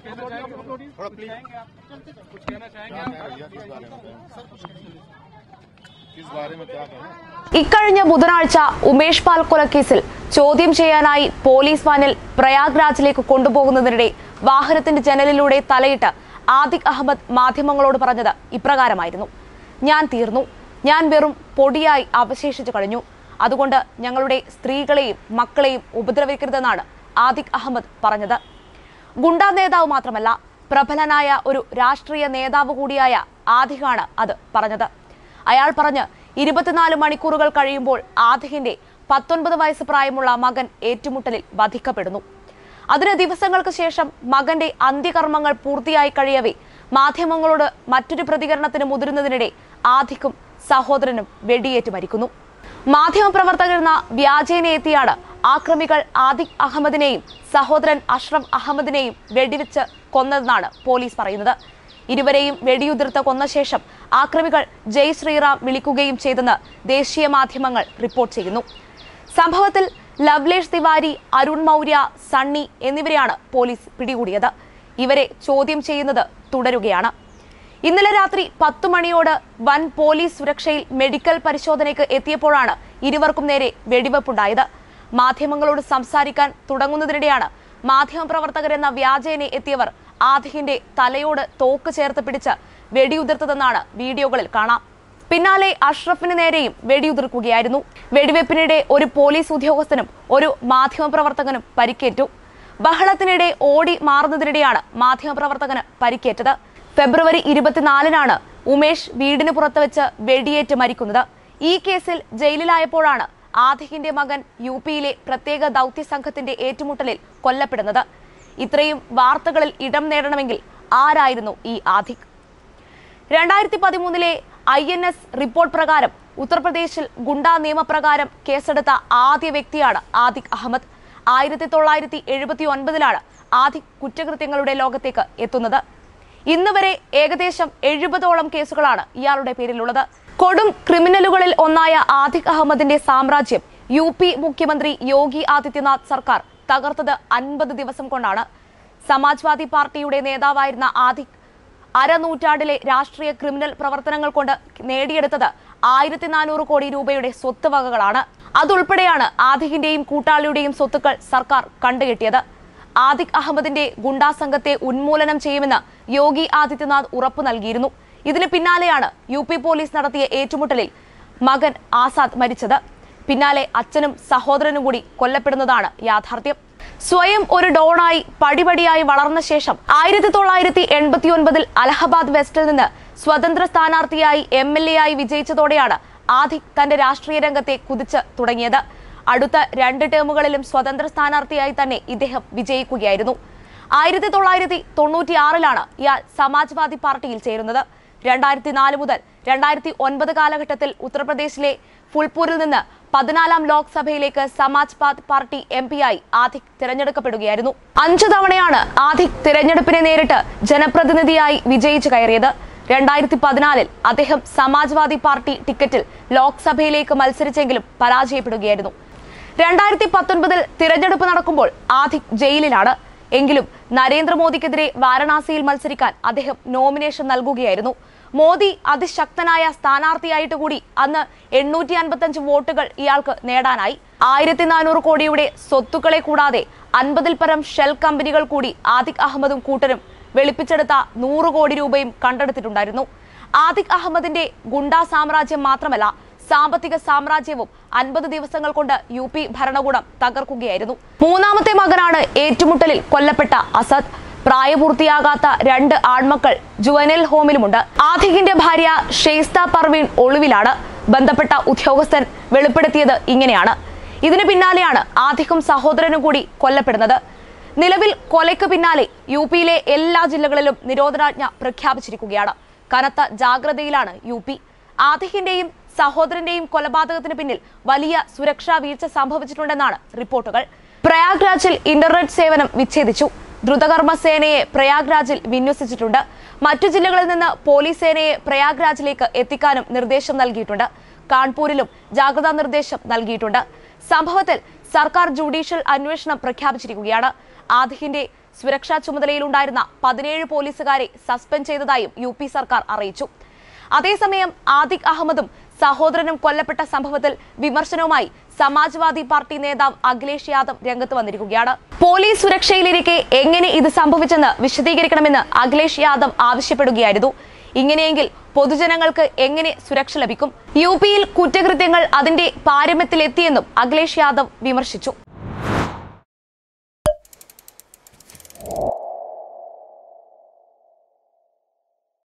थोड़ा प्लीज कुछ कहना चाहेंगे भैया किस बारे में किस बारे में क्या कहें ഇക്കഴിഞ്ഞ ബുധനാഴ്ച ഉമേഷ് പാൽ കൊലക്കേസിൽ ചോദ്യം ചെയ്യാനായി പോലീസ് വാനിൽ പ്രയാഗ്രാജിലേക്ക് കൊണ്ടുപോകുന്നതിനിടെ വാഹനത്തിന്റെ ജനലിലൂടെ തലയിട്ട് ആദിഖ് അഹമ്മദ് മാധ്യമങ്ങളോട് പറഞ്ഞത് ഇപ്രകാരമായിരുന്നു ഞാൻ തീർന്നു ഞാൻ വെറും പൊടിയായി അവശേഷിച്ചു കഴിഞ്ഞു അതുകൊണ്ട് ഞങ്ങളുടെ സ്ത്രീകളെയും മക്കളെയും ഉപദ്രവിക്കരുതെന്നാണ് ആദിഖ് അഹമ്മദ് പറഞ്ഞത് ഗുണ്ടാ നേതാവ് മാത്രമല്ല പ്രബലനായ ഒരു രാഷ്ട്രീയ നേതാവ് കൂടിയായ ആദിഖാണ് അത് പറഞ്ഞത് അയാൾ പറഞ്ഞ് ഇരുപത്തിനാല് മണിക്കൂറുകൾ കഴിയുമ്പോൾ ആദിഖിന്റെ പത്തൊൻപത് വയസ്സ് പ്രായമുള്ള മകൻ ഏറ്റുമുട്ടലിൽ വധിക്കപ്പെടുന്നു അതിന് ദിവസങ്ങൾക്ക് ശേഷം മകന്റെ അന്ത്യകർമ്മങ്ങൾ പൂർത്തിയായി കഴിയവേ മാധ്യമങ്ങളോട് മറ്റൊരു പ്രതികരണത്തിന് മുതിരുന്നതിനിടെ ആദിഖും സഹോദരനും വെടിയേറ്റ് മരിക്കുന്നു മാധ്യമപ്രവർത്തകരെന്ന വ്യാജേന എത്തിയാണ് ആക്രമികൾ ആദിഖ് അഹമ്മദിനെയും സഹോദരൻ അഷ്റഫ് അഹമ്മദിനെയും വെടിവെച്ച് കൊന്നതെന്നാണ് പോലീസ് പറയുന്നത് ഇരുവരെയും വെടിയുതിർത്ത് കൊന്ന ശേഷം ആക്രമികൾ ജയ് ശ്രീറാം വിളിക്കുകയും ചെയ്തെന്ന് ദേശീയ മാധ്യമങ്ങൾ റിപ്പോർട്ട് ചെയ്യുന്നു സംഭവത്തിൽ ലവ്ലേഷ് തിവാരി അരുൺ മൗര്യ സണ്ണി എന്നിവരെയാണ് പോലീസ് പിടികൂടിയത് ഇവരെ ചോദ്യം ചെയ്യുന്നത് തുടരുകയാണ് ഇന്നലെ രാത്രി പത്തു മണിയോട് വൻ പോലീസ് സുരക്ഷയിൽ മെഡിക്കൽ പരിശോധനയ്ക്ക് എത്തിയപ്പോഴാണ് ഇരുവർക്കും നേരെ വെടിവെപ്പുണ്ടായത് മാധ്യമങ്ങളോട് സംസാരിക്കാൻ തുടങ്ങുന്നതിനിടെയാണ് മാധ്യമപ്രവർത്തകരെന്ന വ്യാജേനെ എത്തിയവർ ആദിഹിന്റെ തലയോട് തോക്ക് ചേർത്ത് പിടിച്ച് വെടിയുതിർത്തതെന്നാണ് വീഡിയോകളിൽ കാണാം പിന്നാലെ അഷ്റഫിന് നേരെയും വെടിയുതിർക്കുകയായിരുന്നു വെടിവെപ്പിനിടെ ഒരു പോലീസ് ഉദ്യോഗസ്ഥനും ഒരു മാധ്യമപ്രവർത്തകനും പരിക്കേറ്റു ബഹളത്തിനിടെ ഓടി മാറുന്നതിനിടെയാണ് മാധ്യമപ്രവർത്തകന് പരിക്കേറ്റത് ഫെബ്രുവരി ഇരുപത്തിനാലിനാണ് ഉമേഷ് വീടിന് പുറത്ത് വെച്ച് വെടിയേറ്റ് മരിക്കുന്നത് ഈ കേസിൽ ജയിലിലായപ്പോഴാണ് ആദിഖിന്റെ മകൻ യു പിയിലെ പ്രത്യേക ദൗത്യ സംഘത്തിന്റെ ഏറ്റുമുട്ടലിൽ കൊല്ലപ്പെടുന്നത് ഇത്രയും വാർത്തകളിൽ ഇടം നേടണമെങ്കിൽ ആരായിരുന്നു ഈ ആദിഖ് രണ്ടായിരത്തി പതിമൂന്നിലെ ഐ എൻ എസ് റിപ്പോർട്ട് പ്രകാരം ഉത്തർപ്രദേശിൽ ഗുണ്ടാ നിയമപ്രകാരം കേസെടുത്ത ആദ്യ വ്യക്തിയാണ് ആദിഖ് അഹമ്മദ് ആയിരത്തി തൊള്ളായിരത്തി എഴുപത്തി ഒൻപതിലാണ് ആദിഖ് കുറ്റകൃത്യങ്ങളുടെ ലോകത്തേക്ക് എത്തുന്നത് ഇന്ന് വരെ ഏകദേശം എഴുപതോളം കേസുകളാണ് ഇയാളുടെ പേരിലുള്ളത് കൊടും ക്രിമിനലുകളിൽ ഒന്നായ ആദിഖ് അഹമ്മദിന്റെ സാമ്രാജ്യം യു പി മുഖ്യമന്ത്രി യോഗി ആദിത്യനാഥ് സർക്കാർ തകർത്തത് അൻപത് ദിവസം കൊണ്ടാണ് സമാജ്വാദി പാർട്ടിയുടെ നേതാവായിരുന്ന ആദിഖ് അരനൂറ്റാണ്ടിലെ രാഷ്ട്രീയ ക്രിമിനൽ പ്രവർത്തനങ്ങൾ കൊണ്ട് നേടിയെടുത്തത് ആയിരത്തി നാനൂറ് കോടി രൂപയുടെ സ്വത്ത് വകകളാണ് അതുൾപ്പെടെയാണ് ആദിഖിന്റെയും കൂട്ടാളിയുടെയും സ്വത്തുക്കൾ സർക്കാർ കണ്ടുകെട്ടിയത് ആദിഖ് അഹമ്മദിന്റെ ഗുണ്ടാ സംഘത്തെ ഉന്മൂലനം ചെയ്യുമെന്ന് യോഗി ആദിത്യനാഥ് ഉറപ്പു നൽകിയിരുന്നു ഇതിന് പിന്നാലെയാണ് യു പി പോലീസ് നടത്തിയ ഏറ്റുമുട്ടലിൽ മകൻ ആസാദ് മരിച്ചത് പിന്നാലെ അച്ഛനും സഹോദരനും കൂടി കൊല്ലപ്പെടുന്നതാണ് യാഥാർത്ഥ്യം സ്വയം ഒരു ഡോണായി പടിപടിയായി വളർന്ന ശേഷം ആയിരത്തി തൊള്ളായിരത്തി എൺപത്തി ഒൻപതിൽ അലഹബാദ് വെസ്റ്റിൽ നിന്ന് സ്വതന്ത്ര സ്ഥാനാർത്ഥിയായി എം എൽ എ ആയി വിജയിച്ചതോടെയാണ് ആദിഖ് തന്റെ രാഷ്ട്രീയ രംഗത്തെ കുതിച്ച് തുടങ്ങിയത് അടുത്ത രണ്ട് ടേമുകളിലും സ്വതന്ത്ര സ്ഥാനാർത്ഥിയായി തന്നെ ഇദ്ദേഹം വിജയിക്കുകയായിരുന്നു ആയിരത്തി തൊള്ളായിരത്തി തൊണ്ണൂറ്റിയാറിലാണ് ഇയാൾ സമാജ്വാദി പാർട്ടിയിൽ ചേരുന്നത് രണ്ടായിരത്തി നാല് മുതൽ രണ്ടായിരത്തി ഒൻപത് കാലഘട്ടത്തിൽ ഉത്തർപ്രദേശിലെ ഫുൾപൂരിൽ നിന്ന് പതിനാലാം ലോക്സഭയിലേക്ക് സമാജ്വാദ് പാർട്ടി എം പിയായി ആദിഖ് തിരഞ്ഞെടുക്കപ്പെടുകയായിരുന്നു അഞ്ചു തവണയാണ് ആദിഖ് തിരഞ്ഞെടുപ്പിനെ നേരിട്ട് ജനപ്രതിനിധിയായി വിജയിച്ചു കയറിയത് രണ്ടായിരത്തി പതിനാലിൽ അദ്ദേഹം സമാജ്വാദി പാർട്ടി ടിക്കറ്റിൽ ലോക്സഭയിലേക്ക് മത്സരിച്ചെങ്കിലും പരാജയപ്പെടുകയായിരുന്നു രണ്ടായിരത്തി പത്തൊൻപതിൽ തിരഞ്ഞെടുപ്പ് നടക്കുമ്പോൾ ആദിഖ് ജയിലിലാണ് എങ്കിലും നരേന്ദ്രമോദിക്കെതിരെ വാരണാസിയിൽ മത്സരിക്കാൻ അദ്ദേഹം നോമിനേഷൻ നൽകുകയായിരുന്നു മോദി അതിശക്തനായ സ്ഥാനാർത്ഥിയായിട്ട് കൂടി അന്ന് എണ്ണൂറ്റി അൻപത്തഞ്ച് വോട്ടുകൾ ഇയാൾക്ക് നേടാനായി ആയിരത്തി നാനൂറ് കോടിയുടെ സ്വത്തുക്കളെ കൂടാതെ അൻപതിൽ പരം ഷെൽ കമ്പനികൾ കൂടി ആദിഖ് അഹമ്മദും കൂട്ടരും വെളുപ്പിച്ചെടുത്ത നൂറ് കോടി രൂപയും കണ്ടെടുത്തിട്ടുണ്ടായിരുന്നു ആദിഖ് അഹമ്മദിന്റെ ഗുണ്ടാ സാമ്രാജ്യം മാത്രമല്ല സാമ്പത്തിക സാമ്രാജ്യവും അൻപത് ദിവസങ്ങൾ കൊണ്ട് യു പി ഭരണകൂടം തകർക്കുകയായിരുന്നു മൂന്നാമത്തെ മകനാണ് ഏറ്റുമുട്ടലിൽ കൊല്ലപ്പെട്ട അസദ് പ്രായപൂർത്തിയാകാത്ത രണ്ട് ആൺമക്കൾ ജുവനൽ ഹോമിലുമുണ്ട് ആദിഖിന്റെ ഭാര്യ ഷെയ്സ്ത പർവീൺ ഒളിവിലാണ് ബന്ധപ്പെട്ട ഉദ്യോഗസ്ഥൻ വെളിപ്പെടുത്തിയത് ഇങ്ങനെയാണ് ഇതിന് പിന്നാലെയാണ് ആദിഖും സഹോദരനും കൂടി കൊല്ലപ്പെടുന്നത് നിലവിൽ കൊലയ്ക്ക് പിന്നാലെ യു പിയിലെ എല്ലാ ജില്ലകളിലും നിരോധനാജ്ഞ പ്രഖ്യാപിച്ചിരിക്കുകയാണ് കനത്ത ജാഗ്രതയിലാണ് യു പി ആദിഖിന്റെയും സഹോദരന്റെയും കൊലപാതകത്തിന് പിന്നിൽ വലിയ സുരക്ഷാ വീഴ്ച സംഭവിച്ചിട്ടുണ്ടെന്നാണ് റിപ്പോർട്ടുകൾ പ്രയാഗ്രാജിൽ ഇന്റർനെറ്റ് സേവനം വിച്ഛേദിച്ചു ദ്രുതകർമ്മ സേനയെ പ്രയാഗ്രാജിൽ വിന്യസിച്ചിട്ടുണ്ട് മറ്റു ജില്ലകളിൽ നിന്ന് പോലീസ് സേനയെ പ്രയാഗ്രാജിലേക്ക് എത്തിക്കാനും നിർദ്ദേശം നൽകിയിട്ടുണ്ട് കാൺപൂരിലും ജാഗ്രതാ നിർദ്ദേശം നൽകിയിട്ടുണ്ട് സംഭവത്തിൽ സർക്കാർ ജുഡീഷ്യൽ അന്വേഷണം പ്രഖ്യാപിച്ചിരിക്കുകയാണ് ആദിഖിന്റെ സുരക്ഷാ ചുമതലയിലുണ്ടായിരുന്ന പതിനേഴ് പോലീസുകാരെ സസ്പെൻഡ് ചെയ്തതായും യു പി സർക്കാർ അറിയിച്ചു അതേസമയം ആദിഖ് അഹമ്മദും സഹോദരനും കൊല്ലപ്പെട്ട സംഭവത്തിൽ വിമർശനവുമായി സമാജ്വാദി പാർട്ടി നേതാവ് അഖിലേഷ് യാദവ് രംഗത്ത് വന്നിരിക്കുകയാണ് പോലീസ് സുരക്ഷയിലിരിക്കെ എങ്ങനെ ഇത് സംഭവിച്ചെന്ന് വിശദീകരിക്കണമെന്ന് അഖിലേഷ് യാദവ് ആവശ്യപ്പെടുകയായിരുന്നു ഇങ്ങനെയെങ്കിൽ പൊതുജനങ്ങൾക്ക് എങ്ങനെ സുരക്ഷ ലഭിക്കും യു പിയിൽ കുറ്റകൃത്യങ്ങൾ അതിന്റെ പാരമ്യത്തിലെത്തിയെന്നും അഖിലേഷ് യാദവ് വിമർശിച്ചു